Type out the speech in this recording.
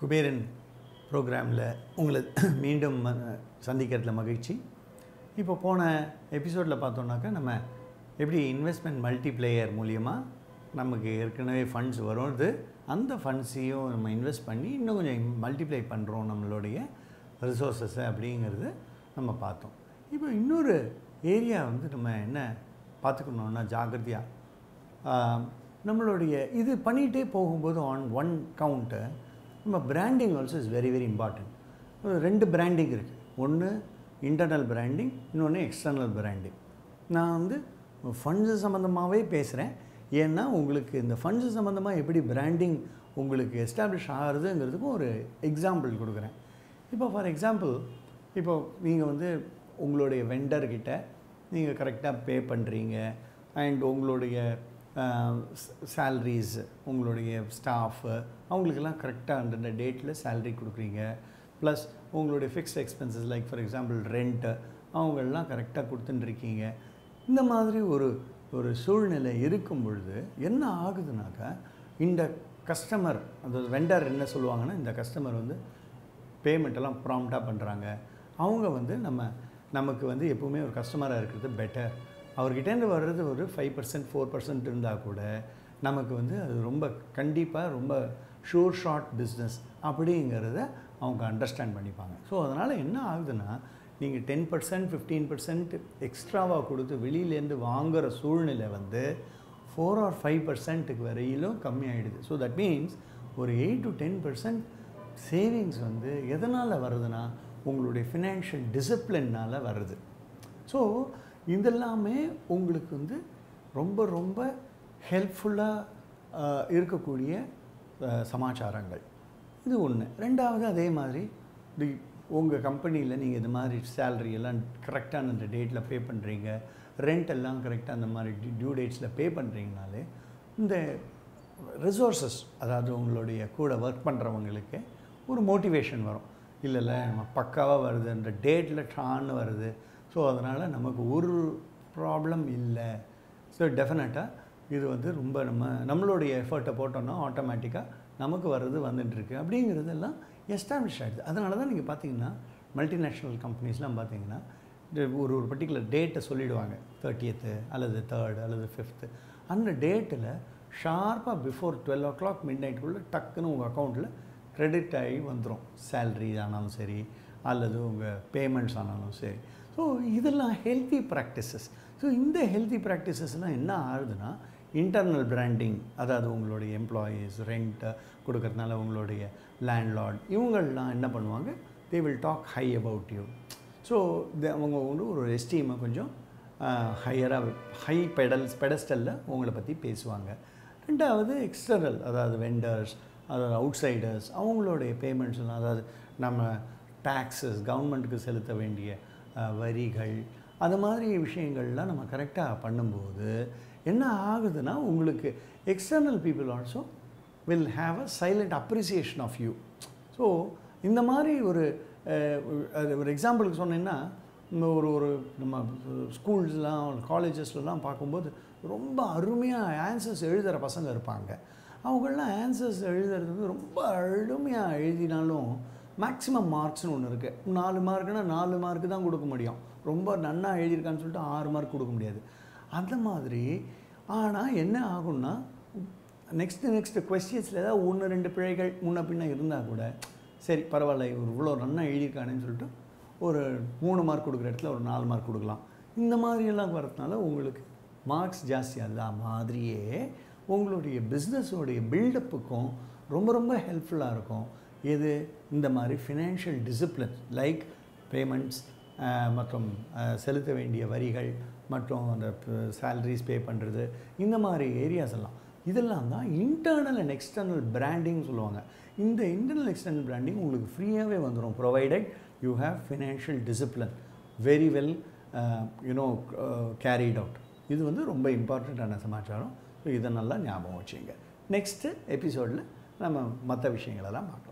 குபேரன் ப்ரோக்ராமில் உங்களை மீண்டும் ம- சந்திக்கிறதுல மகிழ்ச்சி இப்போ போன எபிசோடில் பார்த்தோம்னாக்கா நம்ம எப்படி இன்வெஸ்ட்மெண்ட் மல்டிப்ளேயர் மூலியமாக நமக்கு ஏற்கனவே ஃபண்ட்ஸ் வருது அந்த ஃபண்ட்ஸையும் நம்ம இன்வெஸ்ட் பண்ணி இன்னும் கொஞ்சம் மல்டிப்ளை பண்ணுறோம் நம்மளுடைய ரிசோர்ஸஸை அப்படிங்கிறது நம்ம பார்த்தோம் இப்போ இன்னொரு ஏரியா வந்து நம்ம என்ன பார்த்துக்கணுன்னா ஜாக்கிரதையாக ஆஹ், நம்மளுடைய இது பண்ணிகிட்டே போகும்போது ஆன் ஒன் கவுண்ட்டு நம்ம branding also is very very important ரெண்டு பிராண்டிங் இருக்குது ஒன்று இன்டர்னல் பிராண்டிங் இன்னொன்று எக்ஸ்டர்னல் பிராண்டிங் நான் வந்து ஃபண்ட்ஸு சம்மந்தமாகவே பேசுகிறேன் ஏன்னா உங்களுக்கு இந்த ஃபண்ட்ஸு சம்மந்தமாக எப்படி பிராண்டிங் உங்களுக்கு எஸ்டாப்ளிஷ் ஆகுறதுங்கிறதுக்கும் ஒரு எக்ஸாம்பிள் கொடுக்குறேன் இப்போ ஃபார் எக்ஸாம்பிள் இப்போ நீங்கள் வந்து உங்களுடைய வெண்டர்கிட்ட நீங்கள் கரெக்டாக பே பண்ணுறீங்க அண்ட் உங்களுடைய சேல்ரிஸ் உங்களுடைய ஸ்டாஃபு அவங்களுக்கெல்லாம் கரெக்டாக அந்தந்த டேட்டில் சேல்ரி கொடுக்குறீங்க ப்ளஸ் உங்களுடைய fixed expenses like for example rent அவங்களெல்லாம் கரெக்டாக கொடுத்துட்டுருக்கீங்க இந்த மாதிரி ஒரு ஒரு சூழ்நிலை இருக்கும் பொழுது என்ன ஆகுதுனாக்கா இந்த கஸ்டமர் அந்த வெண்டர் என்ன சொல்லுவாங்கன்னா இந்த கஸ்டமர் வந்து பேமெண்ட் எல்லாம் ப்ராம்ப்டாக பண்ணுறாங்க அவங்க வந்து நம்ம நமக்கு வந்து எப்பவுமே ஒரு கஸ்டமராக இருக்கிறது பெட்டர் அவர்கிட்டேருந்து வர்றது ஒரு ஃபைவ் பர்சன்ட் ஃபோர் பர்சன்ட் இருந்தால் கூட நமக்கு வந்து அது ரொம்ப கண்டிப்பாக ரொம்ப ஷூர் ஷார்ட் பிஸ்னஸ் அப்படிங்கிறத அவங்க அண்டர்ஸ்டாண்ட் பண்ணிப்பாங்க ஸோ அதனால் என்ன ஆகுதுன்னா நீங்கள் டென் பர்சன்ட் ஃபிஃப்டீன் பர்சன்ட் எக்ஸ்ட்ராவாக கொடுத்து வெளியிலேருந்து வாங்குகிற சூழ்நிலை வந்து ஃபோர் ஆர் ஃபைவ் பர்சன்ட்டுக்கு வரையிலும் கம்மியாயிடுது ஸோ தட் மீன்ஸ் ஒரு eight to ten percent savings வந்து எதனால் வருதுன்னா உங்களுடைய ஃபினான்ஷியல் டிசிப்ளின்னால் வருது ஸோ இதெல்லாமே உங்களுக்கு வந்து ரொம்ப ரொம்ப ஹெல்ப்ஃபுல்லாக இருக்கக்கூடிய அஹ், சமாச்சாரங்கள் இது ஒன்று ரெண்டாவது அதே மாதிரி உங்கள் கம்பெனியில் நீங்கள் இது மாதிரி சேலரி எல்லாம் கரெக்டான அந்த டேட்டில் பே பண்ணுறீங்க ரெண்ட் எல்லாம் கரெக்டாக அந்த மாதிரி டியூ டேட்ஸில் பே பண்ணுறீங்கனாலே இந்த ரிசோர்ஸஸ் அதாவது உங்களுடைய கூட ஒர்க் பண்ணுறவங்களுக்கு ஒரு மோட்டிவேஷன் வரும் இல்லை இல்லை நம்ம பக்காவாக வருது அந்த டேட்டில் டான்னு வருது ஸோ அதனால் நமக்கு ஒரு ப்ராப்ளம் இல்லை ஸோ டெஃபினட்டாக இது வந்து ரொம்ப நம்ம நம்மளுடைய எஃபர்ட்டை போட்டோம்னா ஆட்டோமேட்டிக்காக நமக்கு வர்றது வந்துட்டுருக்கு அப்படிங்கிறதெல்லாம் எஸ்டாப்ளிஷ் ஆகிடுது அதனால தான் நீங்கள் பார்த்தீங்கன்னா மல்டிநேஷ்னல் கம்பெனிஸ்லாம் பார்த்தீங்கன்னா இந்த ஒரு ஒரு பர்டிகுலர் டேட்டை சொல்லிடுவாங்க தேர்ட்டியத்து அல்லது தேர்டு அல்லது ஃபிஃப்த்து அந்த டேட்டில் ஷார்ப்பாக before twelve o'clock mid நைட்டுக்குள்ளே டக்குன்னு உங்கள் அக்கௌண்ட்டில் கிரெடிட் ஆகி வந்துடும் சேல்ரி ஆனாலும் சரி அல்லது உங்கள் பேமெண்ட்ஸ் ஆனாலும் சரி ஸோ இதெல்லாம் ஹெல்த்தி ப்ராக்டிசஸ் ஸோ இந்த ஹெல்த்தி ப்ராக்டிசஸ்லாம் என்ன ஆகுதுன்னா இன்டர்னல் பிராண்டிங் அதாவது உங்களுடைய எம்ப்ளாயீஸ் ரெண்ட்டை கொடுக்கறதுனால உங்களுடைய லேண்ட்லார்ட் இவங்கள்லாம் என்ன பண்ணுவாங்க they will talk high about you so அவங்க வந்து ஒரு எஸ்டீமை கொஞ்சம் ஹையராக ஹை பெடல்ஸ் பெடஸ்டலில் உங்களை பற்றி பேசுவாங்க ரெண்டாவது எக்ஸ்டர்னல் அதாவது வெண்டர்ஸ் அதாவது அவுட்சைடர்ஸ் அவங்களுடைய பேமெண்ட்ஸ் எல்லாம் அதாவது நம்ம டேக்ஸஸ் கவர்மெண்ட்டுக்கு செலுத்த வேண்டிய அஹ், வரிகள் அது மாதிரி விஷயங்கள்லாம் நம்ம கரெக்டாக பண்ணும்போது என்ன ஆகுதுன்னா உங்களுக்கு external people also will have a silent appreciation of you so இந்த மாதிரி ஒரு அஹ், அது ஒரு எக்ஸாம்பிளுக்கு சொன்னேன்னா இந்த ஒரு ஒரு நம்ம ஸ்கூல்ஸ்லாம் காலேஜஸ்லலாம் பார்க்கும்போது ரொம்ப அருமையாக ஆன்சர்ஸ் எழுதுகிற பசங்க இருப்பாங்க அவங்களாம் ஆன்சர்ஸ் எழுதுறது வந்து ரொம்ப அருமையாக எழுதினாலும் மேக்ஸிமம் மார்க்ஸ்னு ஒன்று இருக்குது நாலு மார்க்குனா நாலு மார்க்கு தான் கொடுக்க முடியும் ரொம்ப நன்னா எழுதியிருக்கான்னு சொல்லிட்டு ஆறு மார்க் கொடுக்க முடியாது அந்த மாதிரி ஆனால் என்ன ஆகும்னா நெக்ஸ்ட்டு நெக்ஸ்ட்டு கொஸ்டின்ஸில் ஏதாவது ஒன்று ரெண்டு பிழைகள் முன்ன பின்ன இருந்தால் கூட சரி பரவாயில்ல இவர் இவ்வளோ நன்னா எழுதியிருக்கானேன்னு சொல்லிட்டு ஒரு மூணு மார்க் கொடுக்குற இடத்துல ஒரு நாலு மார்க் கொடுக்கலாம் இந்த மாதிரியெல்லாம் வரதுனால உங்களுக்கு மார்க்ஸ் ஜாஸ்தியாக மாதிரியே உங்களுடைய பிஸ்னஸோடைய பில்டப்புக்கும் ரொம்ப ரொம்ப ஹெல்ப்ஃபுல்லாக இருக்கும் எது இந்த மாதிரி ஃபினான்ஷியல் டிசிப்ளின் லைக் பேமெண்ட்ஸ் மற்றும் அஹ், செலுத்த வேண்டிய வரிகள் மற்றும் அந்த சேலரிஸ் பே பண்ணுறது இந்த மாதிரி ஏரியாஸ் எல்லாம் இதெல்லாம் தான் இன்டர்னல் அண்ட் எக்ஸ்டர்னல் பிராண்டிங் சொல்லுவாங்க இந்த இன்டர்னல் எக்ஸ்டர்னல் பிராண்டிங் உங்களுக்கு ஃப்ரீயாகவே வந்துடும் provided you have financial discipline very well you know carried out இது வந்து ரொம்ப இம்பார்ட்டண்ட்டான சமாச்சாரம் ஸோ இதை நல்லா ஞாபகம் வச்சுங்க நெக்ஸ்ட்டு எபிசோடில் நம்ம மற்ற விஷயங்களெல்லாம் பார்க்கலாம்